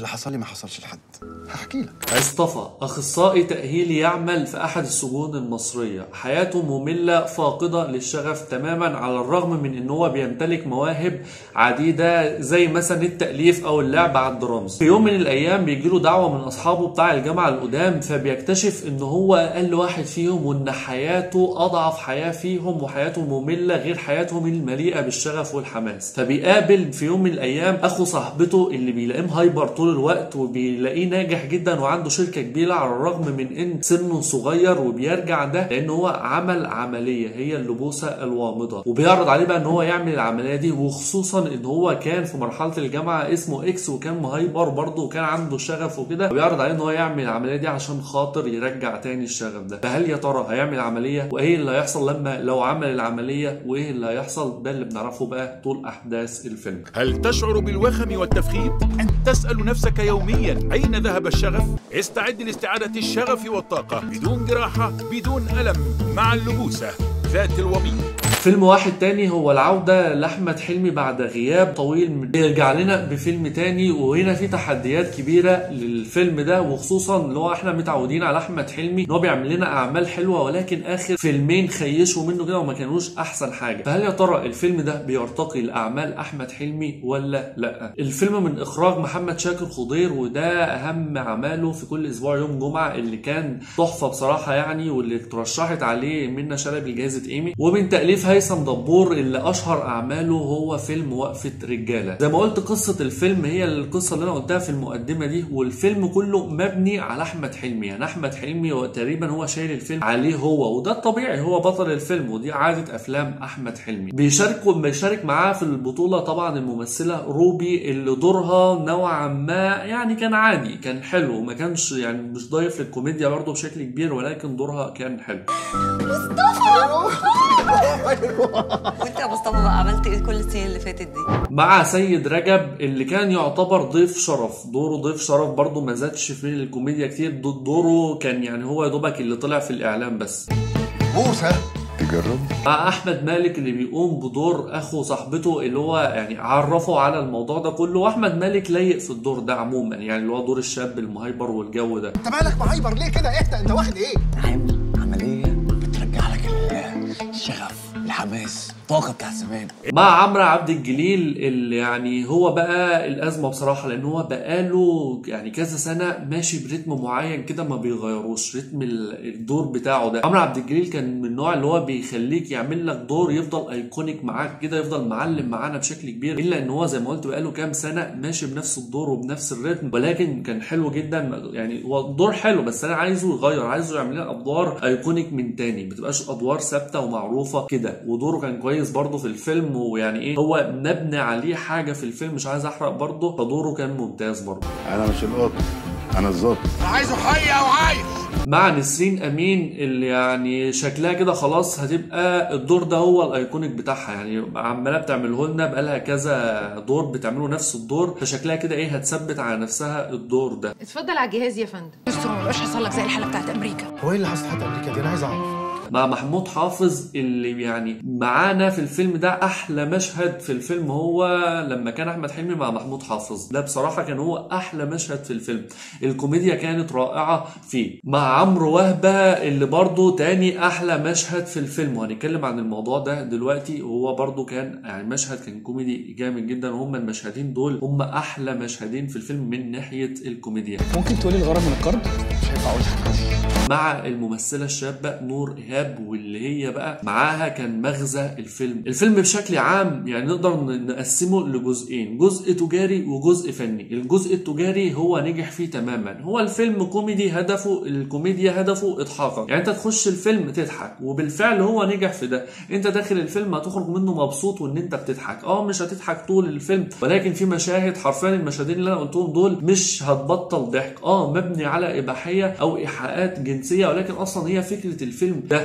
اللي حصل لي ما حصلش لحد هحكي لك اصطفى أخصائي تأهيلي يعمل في أحد السجون المصرية حياته مملة فاقدة للشغف تماما على الرغم من أن هو بيمتلك مواهب عديدة زي مثلا التأليف أو اللعب على الدرامز في يوم من الأيام بيجيله دعوة من أصحابه بتاع الجامعة القدام فبيكتشف أن هو أقل واحد فيهم وأن حياته أضعف حياة فيهم وحياته مملة غير حياتهم المليئة بالشغف والحماس فبيقابل في يوم من الأيام أخو صاحبته اللي بيلاقيه هايبر طول الوقت وبيلاقيه ناجح جدا وعنده شركة كبيرة على الرغم من ان سنه صغير وبيرجع ده لان هو عمل عملية هي اللبوسة الوامضة وبيعرض عليه بقى ان هو يعمل العملية دي وخصوصا ان هو كان في مرحلة الجامعة اسمه اكس وكان مهايبر برضه وكان عنده شغف وكده وبيعرض عليه ان هو يعمل العملية دي عشان خاطر يرجع تاني الشغف ده فهل يا ترى هيعمل عملية وايه اللي هيحصل لما لو عمل العملية وايه اللي هيحصل ده اللي بنعرفه بقى طول احداث الفيلم هل تشعر بالوخم والتفخيم؟ أنت تسأل نفسك يوميا أين ذهب الشغف؟ استعد لاستعادة الشغف والطاقة بدون جراحة بدون ألم مع اللبوسة ذات الوميض فيلم واحد تاني هو العودة لأحمد حلمي بعد غياب طويل بيرجع لنا بفيلم تاني وهنا في تحديات كبيرة للفيلم ده وخصوصا اللي هو احنا متعودين على أحمد حلمي ان هو بيعمل لنا أعمال حلوة ولكن آخر فيلمين خيشوا منه كده وما كانوش أحسن حاجة فهل يا ترى الفيلم ده بيرتقي لأعمال أحمد حلمي ولا لا الفيلم من إخراج محمد شاكر خضير وده أهم أعماله في كل أسبوع يوم جمعة اللي كان تحفة بصراحة يعني واللي اترشحت عليه منة شلبي جائزة إيمي ومن تأليف هيثم دبور اللي اشهر اعماله هو فيلم وقفه رجاله زي ما قلت قصه الفيلم هي القصه اللي انا قلتها في المقدمه دي والفيلم كله مبني على احمد حلمي يعني احمد حلمي هو تقريبا هو شايل الفيلم عليه هو وده الطبيعي هو بطل الفيلم ودي عاده افلام احمد حلمي بيشاركوا بيشارك معاه في البطوله طبعا الممثله روبي اللي دورها نوعا ما يعني كان عادي كان حلو ما كانش يعني مش ضايف للكوميديا برضه بشكل كبير ولكن دورها كان حلو وانت يا مصطفى بقى عملت ايه كل السنين اللي فاتت دي؟ مع سيد رجب اللي كان يعتبر ضيف شرف دوره ضيف شرف برضه ما زادش في الكوميديا كتير دو- دوره كان يعني هو يا دوبك اللي طلع في الاعلام بس موسى تجرب مع احمد مالك اللي بيقوم بدور اخو صاحبته اللي هو يعني عرفه على الموضوع ده كله واحمد مالك لايق في الدور ده عموما يعني اللي هو دور الشاب المهايبر والجو ده انت مالك مهايبر ليه كده اهدى انت واخد ايه عامل عملية بترجع لك ال- الشغف الحماس الطاقة بتاع زمان مع عمرو عبد الجليل اللي يعني هو بقى الازمه بصراحه لان هو بقاله يعني كذا سنه ماشي برتم معين كده ما بيغيروش رتم ال- الدور بتاعه ده عمرو عبد الجليل كان من النوع اللي هو بيخليك يعمل لك دور يفضل ايكونيك معاك كده يفضل معلم معانا بشكل كبير الا ان هو زي ما قلت بقاله كام سنه ماشي بنفس الدور وبنفس الريتم ولكن كان حلو جدا يعني هو الدور حلو بس انا عايزه يغير عايزه يعمل لنا ادوار ايكونيك من تاني ما تبقاش ادوار ثابته ومعروفه كده ودوره كان كويس برضه في الفيلم ويعني ايه هو مبني عليه حاجه في الفيلم مش عايز احرق برضه فدوره كان ممتاز برضه انا مش القط انا الظابط عايزه حي أو عايش مع نسرين امين اللي يعني شكلها كده خلاص هتبقى الدور ده هو الايكونيك بتاعها يعني عماله بتعمله لنا بقالها كذا دور بتعمله نفس الدور فشكلها كده ايه هتثبت على نفسها الدور ده اتفضل على الجهاز يا فندم استر ما يبقاش حصل لك زي الحاله بتاعت امريكا هو ايه اللي حصل حتى امريكا دي انا عايز اعرف مع محمود حافظ اللي يعني معانا في الفيلم ده احلى مشهد في الفيلم هو لما كان احمد حلمي مع محمود حافظ ده بصراحه كان هو احلى مشهد في الفيلم الكوميديا كانت رائعه فيه مع عمرو وهبه اللي برضه تاني احلى مشهد في الفيلم وهنتكلم عن الموضوع ده دلوقتي وهو برضه كان يعني مشهد كان كوميدي جامد جدا وهم المشهدين دول هم احلى مشهدين في الفيلم من ناحيه الكوميديا ممكن تقولي الغرض من القرض؟ مش هينفع اقول حاجة مع الممثله الشابه نور ايهاب واللي هي بقى معاها كان مغزى الفيلم الفيلم بشكل عام يعني نقدر ن- نقسمه لجزئين جزء تجاري وجزء فني الجزء التجاري هو نجح فيه تماما هو الفيلم كوميدي هدفه الكوميديا هدفه اضحاكك يعني انت تخش الفيلم تضحك وبالفعل هو نجح في ده انت داخل الفيلم هتخرج منه مبسوط وان انت بتضحك اه مش هتضحك طول الفيلم ولكن في مشاهد حرفيا المشاهدين اللي انا قلتهم دول مش هتبطل ضحك اه مبني على اباحيه او ايحاءات جنسيه ولكن اصلا هي فكره الفيلم ده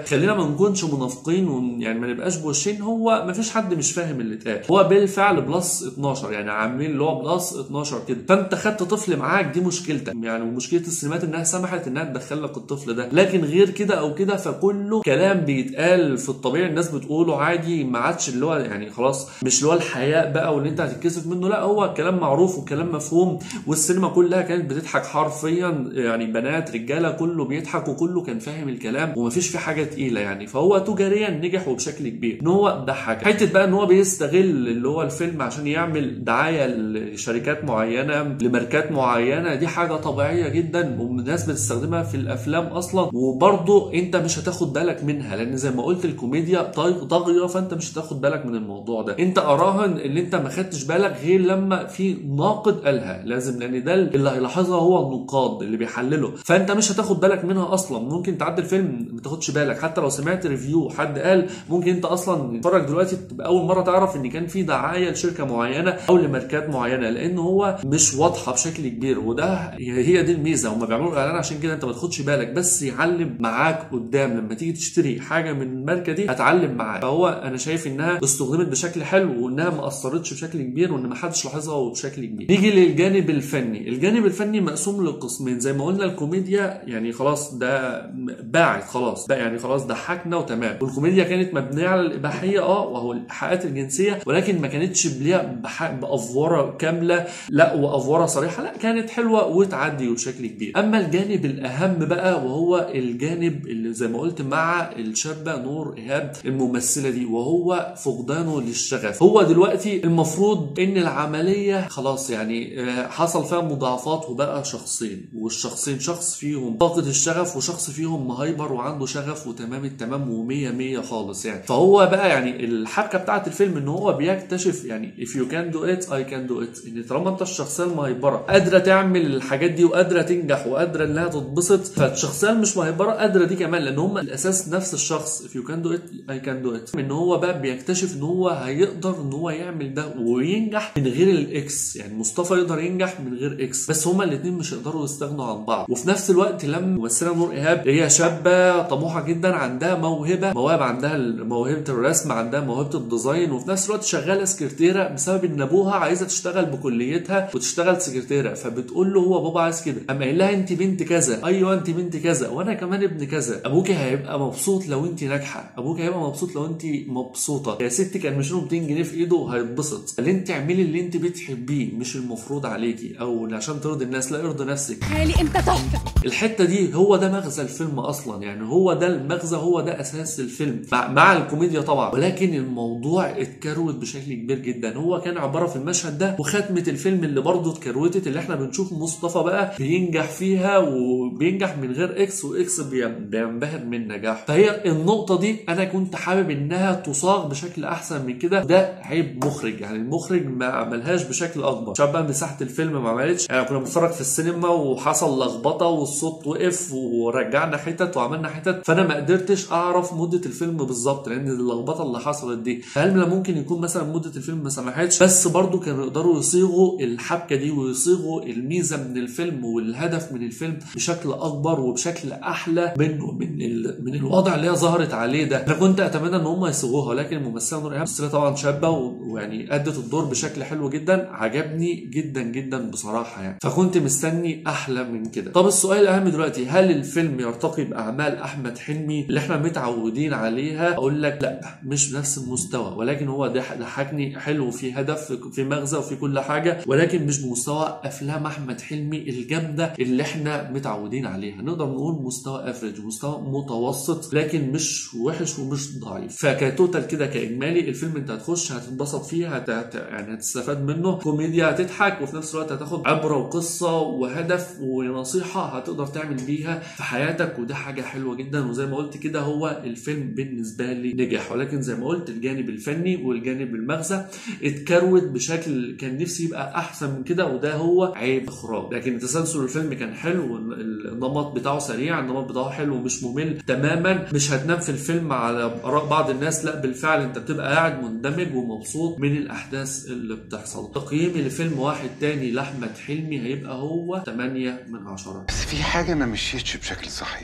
حاجه خلينا ما نكونش منافقين ون- يعني ما نبقاش بوشين هو ما فيش حد مش فاهم اللي اتقال هو بالفعل بلس 12 يعني عاملين اللي هو بلس 12 كده فانت خدت طفل معاك دي مشكلتك يعني ومشكله السينمات انها سمحت انها تدخل لك الطفل ده لكن غير كده او كده فكله كلام بيتقال في الطبيعي الناس بتقوله عادي ما عادش اللي هو يعني خلاص مش اللي هو الحياء بقى واللي انت هتتكسف منه لا هو كلام معروف وكلام مفهوم والسينما كلها كانت بتضحك حرفيا يعني بنات رجاله كله بيضحك وكله كان فاهم الكلام ومفيش فيه حاجه تقيله يعني فهو تجاريا نجح وبشكل كبير ان هو ضحك حته بقى ان هو بيستغل اللي هو الفيلم عشان يعمل دعايه لشركات معينه لماركات معينه دي حاجه طبيعيه جدا والناس بتستخدمها في الافلام اصلا وبرضه انت مش هتاخد بالك منها لان زي ما قلت الكوميديا طاغ- طاغيه فانت مش هتاخد بالك من الموضوع ده انت اراهن ان انت ما خدتش بالك غير لما في ناقد قالها لازم لان ده اللي هيلاحظها هو النقاد اللي بيحلله فانت مش هتاخد بالك منها اصلا ممكن تعدي الفيلم ما تاخدش بالك حتى لو سمعت ريفيو حد قال ممكن انت اصلا تتفرج دلوقتي تبقى اول مره تعرف ان كان في دعايه لشركه معينه او لماركات معينه لان هو مش واضحه بشكل كبير وده هي دي الميزه هم بيعملوا اعلان عشان كده انت ما تاخدش بالك بس يعلم معاك قدام لما تيجي تشتري حاجه من الماركه دي هتعلم معاك فهو انا شايف انها استخدمت بشكل حلو وانها ما اثرتش بشكل كبير وان ما حدش لاحظها بشكل كبير نيجي للجانب الفني الجانب الفني مقسوم لقسمين زي ما قلنا الكوميديا يعني خلاص ده باعت خلاص بقى يعني خلاص ضحكنا وتمام والكوميديا كانت مبنيه على الاباحيه اه وهو الايحاءات الجنسيه ولكن ما كانتش بليها بح- بافوره كامله لا وافوره صريحه لا كانت حلوه وتعدي بشكل كبير اما الجانب الاهم بقى وهو الجانب اللي زي ما قلت مع الشابه نور ايهاب الممثله دي وهو فقدانه للشغف هو دلوقتي المفروض ان العمليه خلاص يعني آه، حصل فيها مضاعفات وبقى شخصين والشخصين شخص فيهم فاقد الشغف وشخص فيهم مهايبر وعنده شغف وتمام التمام ومية مية خالص يعني فهو بقى يعني الحبكه بتاعت الفيلم ان هو بيكتشف يعني if you can do it I can do it ان طالما انت الشخصيه المهيبره قادره تعمل الحاجات دي وقادره تنجح وقادره انها تتبسط فالشخصيه المش مهيبره قادره دي كمان لان هم الاساس نفس الشخص if you can do it I can do it ان هو بقى بيكتشف ان هو هيقدر ان هو يعمل ده وينجح من غير الاكس يعني مصطفى يقدر ينجح من غير اكس بس هما الاثنين مش هيقدروا يستغنوا عن بعض وفي نفس الوقت لما ممثله نور ايهاب هي شابه طموحه جدا عندها موهبه مواهب عندها موهبه الرسم عندها موهبه الديزاين وفي نفس الوقت شغاله سكرتيره بسبب ان ابوها عايزه تشتغل بكليتها وتشتغل سكرتيره فبتقول له هو بابا عايز كده اما قايل لها انت بنت كذا ايوه انت بنت كذا وانا كمان ابن كذا ابوك هيبقى مبسوط لو انت ناجحه ابوك هيبقى مبسوط لو انت مبسوطه يا ستي كان مش له 200 جنيه في ايده هيتبسط اللي انت اعملي اللي انت بتحبيه مش المفروض عليكي او عشان ترضي الناس لا ارضي نفسك خالي انت تحفه الحته دي هو ده مغزى الفيلم اصلا يعني هو ده المغزى هو ده اساس الفيلم مع, مع الكوميديا طبعا ولكن الموضوع اتكروت بشكل كبير جدا هو كان عباره في المشهد ده وختمه الفيلم اللي برضه اتكروتت اللي احنا بنشوف مصطفى بقى بينجح فيها وبينجح من غير اكس واكس بيم- بينبهر من نجاحه فهي النقطه دي انا كنت حابب انها تصاغ بشكل احسن من كده ده عيب مخرج يعني المخرج ما عملهاش بشكل اكبر شاب بقى مساحه الفيلم ما عملتش يعني كنا بنتفرج في السينما وحصل لخبطه والصوت وقف ورجعنا حتت وعملنا حتت فانا ما قدرتش اعرف مده الفيلم بالظبط لان اللخبطه اللي حصلت دي هل لا ممكن يكون مثلا مده الفيلم ما سمحتش بس برضو كانوا يقدروا يصيغوا الحبكه دي ويصيغوا الميزه من الفيلم والهدف من الفيلم بشكل اكبر وبشكل احلى منه من ال... من الوضع اللي هي ظهرت عليه ده انا كنت اتمنى ان هم يصيغوها لكن الممثله نور ايهاب ممثله طبعا شابه و- ويعني ادت الدور بشكل حلو جدا عجبني جدا جدا بصراحه يعني فكنت مستني احلى من كده طب السؤال الاهم دلوقتي هل الفيلم يرتقي باعمال احمد حلمي اللي احنا متعودين عليها اقول لك لا مش بنفس المستوى ولكن هو ده ضحكني حلو في هدف في مغزى وفي كل حاجه ولكن مش بمستوى افلام احمد حلمي الجامده اللي احنا متعودين عليها نقدر نقول مستوى افريج مستوى متوسط لكن مش وحش ومش ضعيف فكتوتال كده كاجمالي الفيلم انت هتخش هتتبسط فيه هت... هت- يعني هتستفاد منه كوميديا هتضحك وفي نفس الوقت هتاخد عبره وقصه وهدف ونصيحه هتقدر تعمل بيها في حياتك وده حاجه حلوه جدا وزي ما قلت كده هو الفيلم بالنسبه لي نجح ولكن زي ما قلت الجانب الفني والجانب المغزى اتكروت بشكل كان نفسي يبقى احسن من كده وده هو عيب اخراج لكن تسلسل الفيلم كان حلو النمط بتاعه سريع النمط بتاعه حلو ومش ممل تماما مش هتنام في الفيلم على اراء بعض الناس لا بالفعل انت بتبقى قاعد مندمج ومبسوط من الاحداث اللي بتحصل تقييمي لفيلم واحد تاني لاحمد حلمي هيبقى هو 8 من 10 بس في حاجة ما مشيتش بشكل صحيح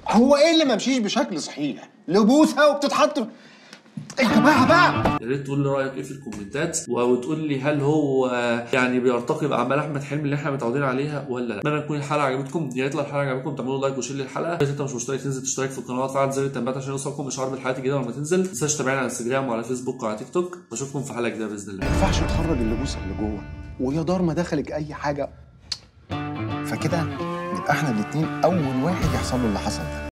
هو ايه اللي ما مشيش بشكل صحيح لبوسها وبتتحط في- ايه يا جماعه بقى يا ريت تقول لي رايك ايه في الكومنتات وتقول لي هل هو يعني بيرتقي باعمال احمد حلمي اللي احنا متعودين عليها ولا لا اتمنى تكون الحلقه عجبتكم يا ريت لو الحلقه عجبتكم تعملوا لايك وشير للحلقه اذا انت مش مشترك تنزل تشترك في القناه وتفعل زر التنبيهات عشان يوصلكم اشعار بالحلقات الجديده لما تنزل ما تنساش تتابعنا على انستجرام وعلى فيسبوك وعلى تيك توك بشوفكم في حلقه جديده باذن الله ما ينفعش نخرج اللبوسه اللي جوه ويا دار ما دخلك اي حاجه فكده نبقى احنا الاتنين اول واحد يحصل له اللي حصل ده